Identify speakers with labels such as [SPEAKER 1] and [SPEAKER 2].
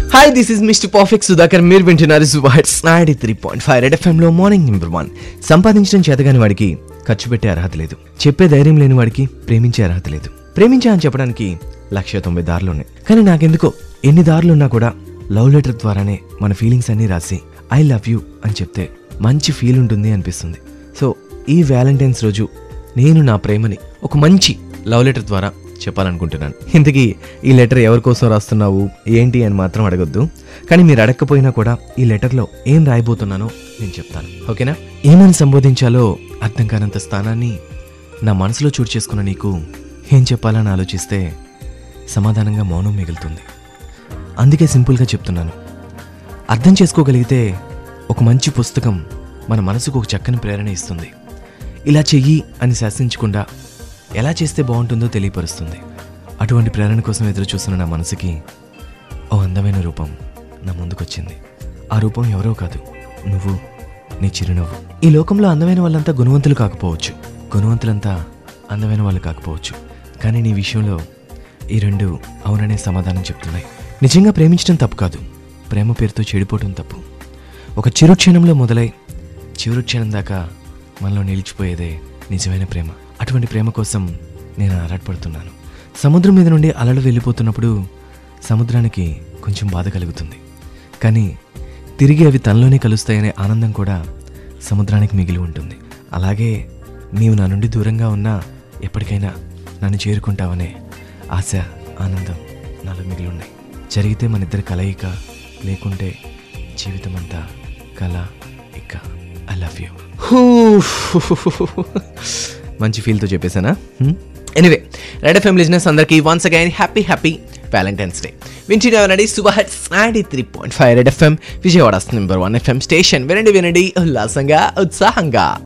[SPEAKER 1] hi this is Mister perfect Sudhakar మీరు వింటున్నారు సుబాట్స్ ninety three point five red ఎఫ్ఎంలో మార్నింగ్ నెంబర్ వన్ సంపాదించడం చేతగాని వాడికి ఖర్చు పెట్టే అర్హత లేదు చెప్పే ధైర్యం లేని వాడికి ప్రేమించే అర్హత లేదు ప్రేమించా అని చెప్పడానికి లక్ష తొంభై దారులు ఉన్నాయి కానీ నాకెందుకో ఎన్ని దారులు ఉన్నా కూడా లవ్ లెటర్ ద్వారానే మన ఫీలింగ్స్ అన్నీ రాసి ఐ లవ్ యూ అని చెప్తే మంచి ఫీల్ ఉంటుంది అనిపిస్తుంది సో ఈ వ్యాలంటైన్స్ రోజు నేను నా ప్రేమని ఒక మంచి లవ్ లెటర్ ద్వారా చెప్పాలనుకుంటున్నాను ఇంతకీ ఈ లెటర్ ఎవరి కోసం రాస్తున్నావు ఏంటి అని మాత్రం అడగొద్దు కానీ మీరు అడగకపోయినా కూడా ఈ లెటర్లో ఏం రాయబోతున్నానో నేను చెప్తాను ఓకేనా ఏమని సంబోధించాలో అర్థం కానంత స్థానాన్ని నా మనసులో చోటు చేసుకున్న నీకు ఏం చెప్పాలని ఆలోచిస్తే సమాధానంగా మౌనం మిగులుతుంది అందుకే సింపుల్గా చెప్తున్నాను అర్థం చేసుకోగలిగితే ఒక మంచి పుస్తకం మన మనసుకు ఒక చక్కని ప్రేరణ ఇస్తుంది ఇలా చెయ్యి అని శాసించకుండా ఎలా చేస్తే బాగుంటుందో తెలియపరుస్తుంది అటువంటి ప్రేరణ కోసం ఎదురు చూస్తున్న నా మనసుకి ఓ అందమైన రూపం నా ముందుకొచ్చింది ఆ రూపం ఎవరో కాదు నువ్వు నీ చిరునవ్వు ఈ లోకంలో అందమైన వాళ్ళంతా గుణవంతులు కాకపోవచ్చు గుణవంతులంతా అందమైన వాళ్ళు కాకపోవచ్చు కానీ నీ విషయంలో ఈ రెండు అవుననే సమాధానం చెప్తున్నాయి నిజంగా ప్రేమించడం తప్పు కాదు ప్రేమ పేరుతో చెడిపోవడం తప్పు ఒక చిరు క్షణంలో మొదలై చివరి క్షణం దాకా మనలో నిలిచిపోయేదే నిజమైన ప్రేమ అటువంటి ప్రేమ కోసం నేను ఆరాటపడుతున్నాను సముద్రం మీద నుండి అలలు వెళ్ళిపోతున్నప్పుడు సముద్రానికి కొంచెం బాధ కలుగుతుంది కానీ తిరిగి అవి తనలోనే కలుస్తాయనే ఆనందం కూడా సముద్రానికి మిగిలి ఉంటుంది అలాగే నీవు నా నుండి దూరంగా ఉన్నా ఎప్పటికైనా నన్ను చేరుకుంటావనే ఆశ ఆనందం నాలో మిగిలి ఉన్నాయి జరిగితే మన ఇద్దరి కలయిక లేకుంటే జీవితం అంతా కళ ఇక ఐ లవ్ యూ మంచి ఫీల్తో చెప్పేశానా ఎనివే రెడ్ ఎఫ్ఎం లిజినెస్ అందరికీ once again happy happy Valentine's day వింటున్నామనండి సుబహట్ ninety three point five red FM Vijayawada number one FM station వినండి వినండి ఉల్లాసంగా ఉత్సాహంగా